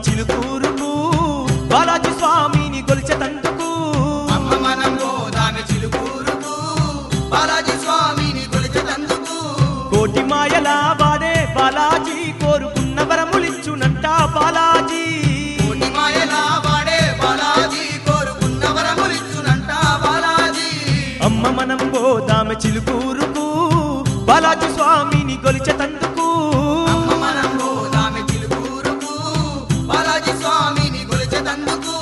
చిలుకూరుకు బాలాజీ స్వామిని కొలిచెతందుకు అమ్మ మనం పోదామె చిలుకూరుకు బాలాజీ స్వామిని కొలిచెతందుకు కోటి మాయల వాడే బాలాజీ కోరుకున్న వరములిచ్చునంట బాలాజీ కోటి మాయల వాడే బాలాజీ కోరుకున్న వరములిచ్చునంట బాలాజీ అమ్మ మనం పోదామె చిలుకూరుకు బాలాజీ స్వామిని కొలిచెతందుకు అమ్మ మనం పోదామె చిలుకూరుకు బాలాజీ స్వామిని కొలిచెతందుకు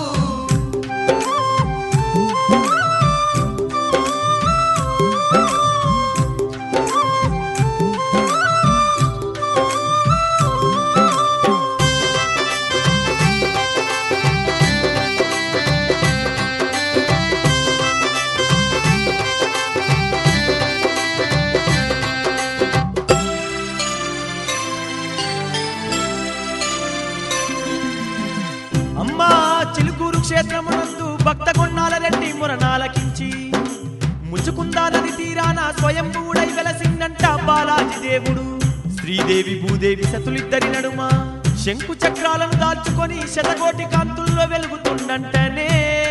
అమ్మా చిలుకూరు క్షేత్రమునందు భక్త కొండాల రెడ్డి మురణాలకించి ముచ్చుకుందా నది తీరాన స్వయంభూడై వెలసిందంట బాలాజీ దేవుడు శ్రీదేవి భూదేవి సతులిద్దరి నడుమ శంకు చక్రాలను దాల్చుకొని శతకోటి కాంతుల్లో వెలుగుతుండంటనే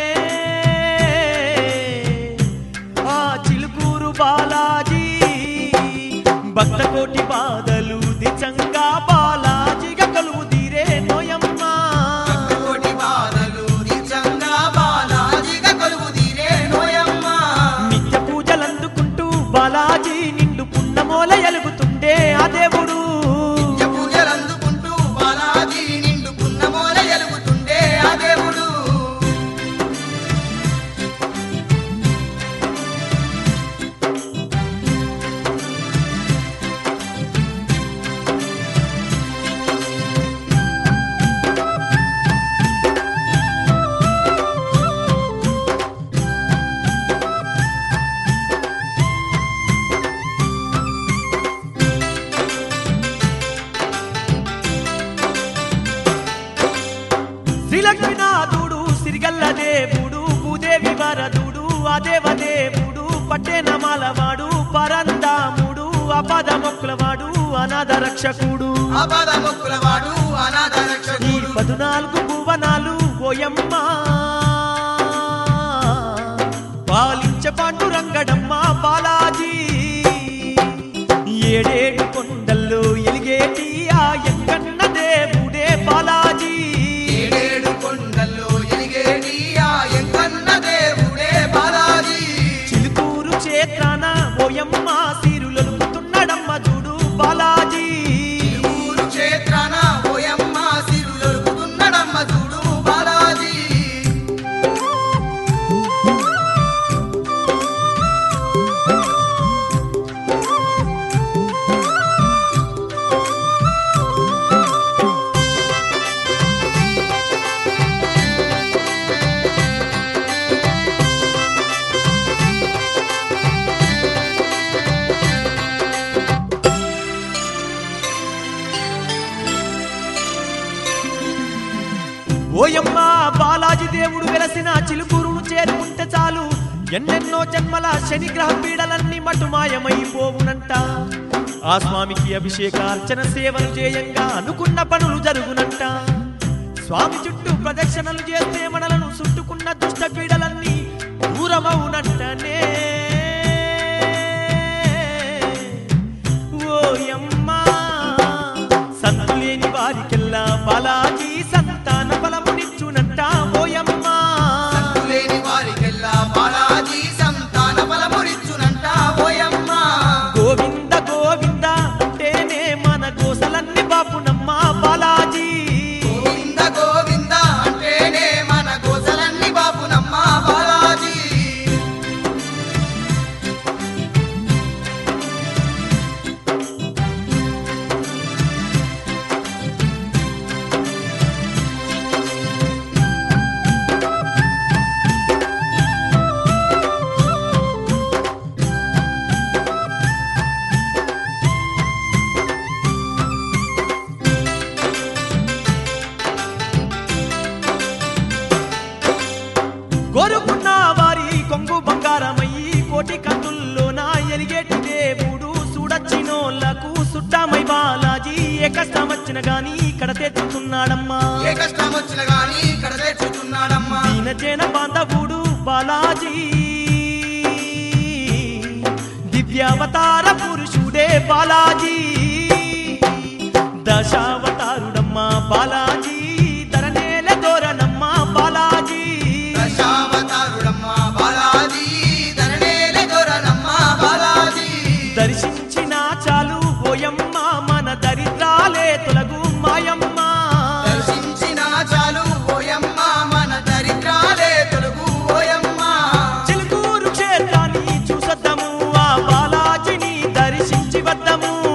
ఆ చిలుకూరు బాలాజీ భక్త కోటి బాధలు దిచంగా బాలాజీగా కలువు తీరే నోయమ్మా కోటి బాధలు నిజంగా బాలాజీగా కొలువు తీరే నోయమ్మ నిత్య పూజలందుకుంటూ బాలాజీ నిండు పున్నమోల ఎలుగుతుండే ఆ దేవుడు నిత్య పూజలందుకుంటూ బాలాజీ నిండు పున్నమోల ఎలుగుతుండే ఆ దేవుడు శ్రీలక్ష్మీనాథుడు సిరిగల్ల దేవుడు భూదేవి వరదుడు ఆ దేవదేవుడు పట్టెనమాలవాడు పరందాముడు అపద మొక్కులవాడు అనాథ రక్షకుడు ఆపద మొక్కులవాడు అనాథ ఈ రక్షకుడు పదునాలుగు భువనాలు ఓయమ్మ పాలించ పాండురంగడమ్మ బాలాజీ ఏడేడు కొండల్లో ఎలిగేటి ఆ ఎంకన్న దేవుడే బాలాజీ ఏడేడు కొండల్లో ఎలిగేటి ఆ ఎంకన్న దేవుడే బాలాజీ చిలుకూరు క్షేత్రాన ఓయమ్మ సిరులొలుకుతున్నాడమ్మ చూడు బాలాజీ ఊరు క్షేత్రాన ఓయమ్మ సిరులొరుకుతున్నడమ్మ చూడు బాలాజీ ఓయమ్మ బాలాజీ దేవుడు వెలసిన చిలుకూరును చేరుకుంటే చాలు ఎన్నెన్నో జన్మల శనిగ్రహ పీడలన్నీ మటుమాయమైపోవునంట ఆ స్వామికి అభిషేక అర్చన సేవలు చేయంగా అనుకున్న పనులు జరుగునంట స్వామి చుట్టూ ప్రదక్షిణలు చేస్తే మనలను చుట్టుకున్న దుష్ట పీడలన్నీ దూరమవునంటనే ఓయమ్మా సంతులేని వారికెల్లా బాలాజీ సంతాన బలమునిచ్చునంట ఓయమ్మా లేని వారికెల్లా బాలాజీ సంతాన బలమురిచ్చునంట ఓయమ్మ గోవింద గోవింద అంటేనే మన గోసలన్నీ బాపునమ్మ బాలాజీ గోవింద గోవింద అంటేనే మన గోసలన్నీ బాపునమ్మ బాలాజీ కోరుకున్న వారి కొంగు బంగారమయ్యి కోటి కందుల్లో నా ఎలిగేటి దేవుడు చూడచ్చినోళ్లకు సుట్టమై బాలాజీ ఏ కష్టం వచ్చిన గాని ఇక్కడ తెచ్చుతున్న తీరుస్తున్నాడమ్మా ఏ కష్టం వచ్చిన గాని ఇక్కడ తెచ్చుతున్నాడమ్మా దీనజన బాంధవుడు బాలాజీ దివ్యావతార పురుషుడే బాలాజీ దశావతారుడమ్మా బాలాజీ ధరనేల దోరణమ్మా బాలాజీ దశావతారుడమ్మా బాలాజీ ధరణేల దొరనమ్మా బాలాజీ దర్శించిన చాలు ఓయమ్మ మన దరిద్రాలే తొలగు మాయమ్మ దర్శించిన చాలు ఓయమ్మ మన దరిద్రాలే తొలగు ఓయమ్మ చిలుకూరు క్షేత్రాన్ని చూసొద్దాము ఆ బాలాజీని దర్శించి వద్దాము